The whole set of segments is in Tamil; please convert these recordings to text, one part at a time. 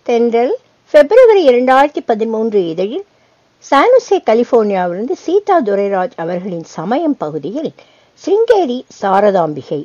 தென்றல் பிப்ரவரி இரண்டாயிரத்தி பதிமூன்று இதழில் சானுசே கலிபோர்னியாவிலிருந்து சீதா துரைராஜ் அவர்களின் சமயம் பகுதியில் சிங்கேரி சாரதாம்பிகை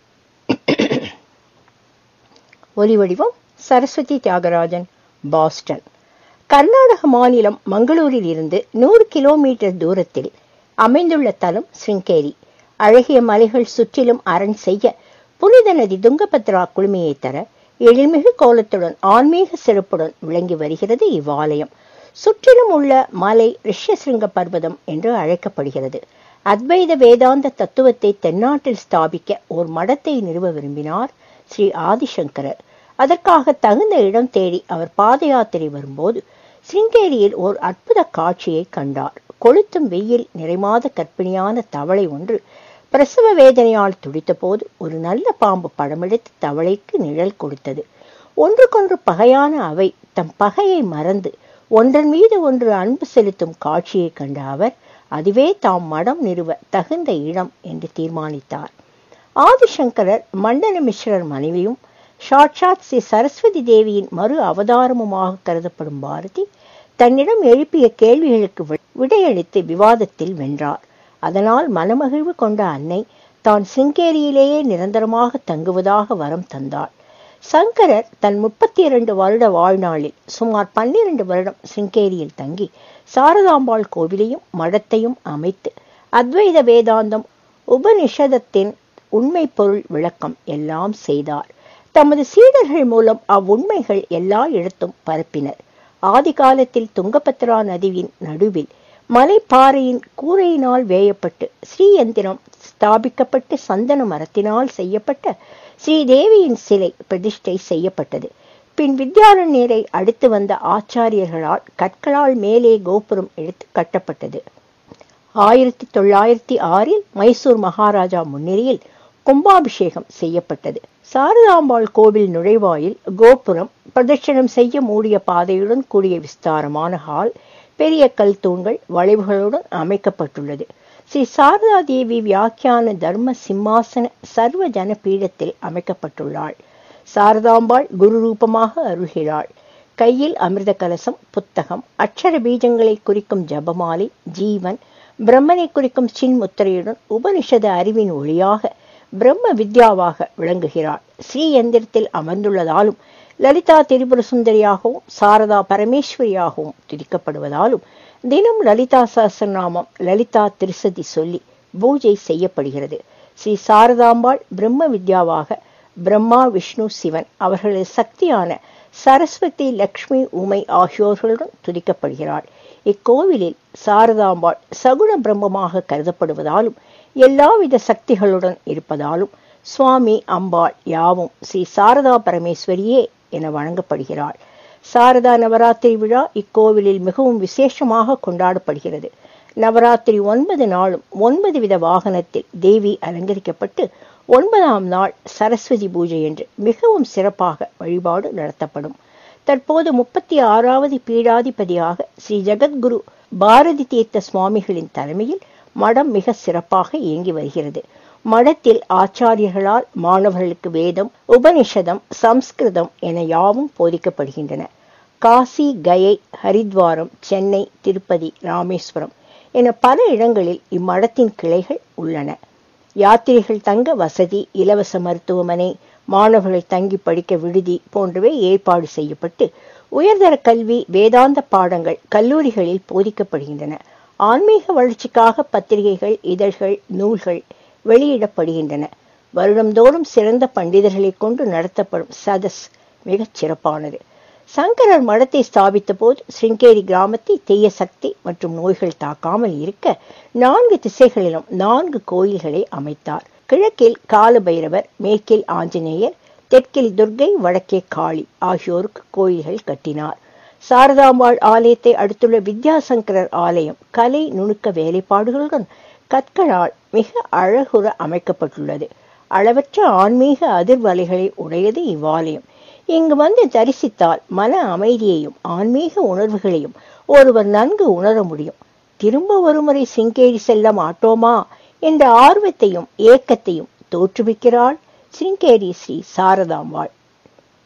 ஒலிவடிவம் சரஸ்வதி தியாகராஜன் பாஸ்டன் கர்நாடக மாநிலம் மங்களூரில் இருந்து நூறு கிலோமீட்டர் தூரத்தில் அமைந்துள்ள தலம் சிங்கேரி அழகிய மலைகள் சுற்றிலும் அரண் செய்ய புனித நதி துங்கபத்ரா குழுமையை தர எழில்மிகு கோலத்துடன் ஆன்மீக சிறப்புடன் விளங்கி வருகிறது இவ்வாலயம் சுற்றிலும் உள்ள மலை ரிஷ்யசிருங்க பர்வதம் என்று அழைக்கப்படுகிறது அத்வைத வேதாந்த தத்துவத்தை தென்னாட்டில் ஸ்தாபிக்க ஒரு மடத்தை நிறுவ விரும்பினார் ஸ்ரீ ஆதிசங்கரர் அதற்காக தகுந்த இடம் தேடி அவர் பாத யாத்திரை வரும்போது சிங்கேரியில் ஒரு அற்புத காட்சியை கண்டார் கொளுத்தும் வெயில் நிறைமாத கற்பிணியான தவளை ஒன்று பிரசவ வேதனையால் துடித்தபோது ஒரு நல்ல பாம்பு படமெடுத்து தவளைக்கு நிழல் கொடுத்தது ஒன்றுக்கொன்று பகையான அவை தம் பகையை மறந்து ஒன்றன் மீது ஒன்று அன்பு செலுத்தும் காட்சியை கண்ட அவர் அதுவே தாம் மடம் நிறுவ தகுந்த இடம் என்று தீர்மானித்தார் ஆதிசங்கரர் மண்டல மிஸ்ரர் மனைவியும் சாட்சாத் ஸ்ரீ சரஸ்வதி தேவியின் மறு அவதாரமுமாக கருதப்படும் பாரதி தன்னிடம் எழுப்பிய கேள்விகளுக்கு விடையளித்து விவாதத்தில் வென்றார் அதனால் மனமகிழ்வு கொண்ட அன்னை தான் சிங்கேரியிலேயே நிரந்தரமாக தங்குவதாக வரம் தந்தாள் சங்கரர் தன் முப்பத்தி இரண்டு வருட வாழ்நாளில் சுமார் பன்னிரண்டு வருடம் சிங்கேரியில் தங்கி சாரதாம்பாள் கோவிலையும் மடத்தையும் அமைத்து அத்வைத வேதாந்தம் உபனிஷதத்தின் உண்மை பொருள் விளக்கம் எல்லாம் செய்தார் தமது சீடர்கள் மூலம் அவ்வுண்மைகள் எல்லா இடத்தும் பரப்பினர் ஆதி காலத்தில் துங்கபத்ரா நதியின் நடுவில் மலைப்பாறையின் கூரையினால் வேயப்பட்டு ஸ்ரீயந்திரம் ஸ்தாபிக்கப்பட்டு சந்தன மரத்தினால் செய்யப்பட்ட ஸ்ரீதேவியின் சிலை பிரதிஷ்டை செய்யப்பட்டது பின் வித்யாரண்யரை அடுத்து வந்த ஆச்சாரியர்களால் கற்களால் மேலே கோபுரம் எடுத்து கட்டப்பட்டது ஆயிரத்தி தொள்ளாயிரத்தி ஆறில் மைசூர் மகாராஜா முன்னிலையில் கும்பாபிஷேகம் செய்யப்பட்டது சாரதாம்பாள் கோவில் நுழைவாயில் கோபுரம் பிரதட்சணம் செய்ய மூடிய பாதையுடன் கூடிய விஸ்தாரமான ஹால் பெரிய கல் தூண்கள் வளைவுகளுடன் அமைக்கப்பட்டுள்ளது ஸ்ரீ சாரதா தேவி வியாக்கியான தர்ம சிம்மாசன சர்வ ஜன பீடத்தில் அமைக்கப்பட்டுள்ளாள் சாரதாம்பாள் குரு ரூபமாக அருள்கிறாள் கையில் அமிர்த கலசம் புத்தகம் அக்ஷர பீஜங்களை குறிக்கும் ஜபமாலை ஜீவன் பிரம்மனை குறிக்கும் சின்முத்திரையுடன் உபனிஷத அறிவின் ஒளியாக பிரம்ம வித்யாவாக விளங்குகிறாள் ஸ்ரீ எந்திரத்தில் அமர்ந்துள்ளதாலும் லலிதா திரிபுர சுந்தரியாகவும் சாரதா பரமேஸ்வரியாகவும் துதிக்கப்படுவதாலும் தினம் லலிதா சஹசிரநாமம் லலிதா திருசதி சொல்லி பூஜை செய்யப்படுகிறது ஸ்ரீ சாரதாம்பாள் பிரம்ம வித்யாவாக பிரம்மா விஷ்ணு சிவன் அவர்களது சக்தியான சரஸ்வதி லக்ஷ்மி உமை ஆகியோர்களுடன் துதிக்கப்படுகிறாள் இக்கோவிலில் சாரதாம்பாள் சகுண பிரம்மமாக கருதப்படுவதாலும் எல்லாவித சக்திகளுடன் இருப்பதாலும் சுவாமி அம்பாள் யாவும் ஸ்ரீ சாரதா பரமேஸ்வரியே என வழங்கப்படுகிறாள் சாரதா நவராத்திரி விழா இக்கோவிலில் மிகவும் விசேஷமாக கொண்டாடப்படுகிறது நவராத்திரி ஒன்பது நாளும் ஒன்பது வித வாகனத்தில் தேவி அலங்கரிக்கப்பட்டு ஒன்பதாம் நாள் சரஸ்வதி பூஜை என்று மிகவும் சிறப்பாக வழிபாடு நடத்தப்படும் தற்போது முப்பத்தி ஆறாவது பீடாதிபதியாக ஸ்ரீ ஜெகத்குரு பாரதி தீர்த்த சுவாமிகளின் தலைமையில் மடம் மிக சிறப்பாக இயங்கி வருகிறது மடத்தில் ஆச்சாரியர்களால் மாணவர்களுக்கு வேதம் உபனிஷதம் சம்ஸ்கிருதம் என யாவும் போதிக்கப்படுகின்றன காசி கயை ஹரித்வாரம் சென்னை திருப்பதி ராமேஸ்வரம் என பல இடங்களில் இம்மடத்தின் கிளைகள் உள்ளன யாத்திரைகள் தங்க வசதி இலவச மருத்துவமனை மாணவர்கள் தங்கி படிக்க விடுதி போன்றவை ஏற்பாடு செய்யப்பட்டு உயர்தர கல்வி வேதாந்த பாடங்கள் கல்லூரிகளில் போதிக்கப்படுகின்றன ஆன்மீக வளர்ச்சிக்காக பத்திரிகைகள் இதழ்கள் நூல்கள் வெளியிடப்படுகின்றன வருடந்தோறும் சிறந்த பண்டிதர்களை கொண்டு நடத்தப்படும் சதஸ் மிகச் சிறப்பானது சங்கரர் மடத்தை ஸ்தாபித்த போது சிருங்கேரி கிராமத்தை தீய சக்தி மற்றும் நோய்கள் தாக்காமல் இருக்க நான்கு திசைகளிலும் நான்கு கோயில்களை அமைத்தார் கிழக்கில் காலபைரவர் மேற்கில் ஆஞ்சநேயர் தெற்கில் துர்கை வடக்கே காளி ஆகியோருக்கு கோயில்கள் கட்டினார் சாரதாம்பாள் ஆலயத்தை அடுத்துள்ள வித்யாசங்கரர் ஆலயம் கலை நுணுக்க வேலைப்பாடுகளுடன் கற்களால் மிக அழகுற அமைக்கப்பட்டுள்ளது அளவற்ற ஆன்மீக அதிர்வலைகளை உடையது இவ்வாலயம் இங்கு வந்து தரிசித்தால் மன அமைதியையும் ஆன்மீக உணர்வுகளையும் ஒருவர் நன்கு உணர முடியும் திரும்ப ஒருமுறை சிங்கேரி செல்ல மாட்டோமா என்ற ஆர்வத்தையும் ஏக்கத்தையும் தோற்றுவிக்கிறாள் சிங்கேரி ஸ்ரீ சாரதாம்பாள்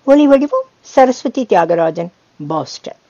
ஒளி வடிவம் சரஸ்வதி தியாகராஜன் பாஸ்டன்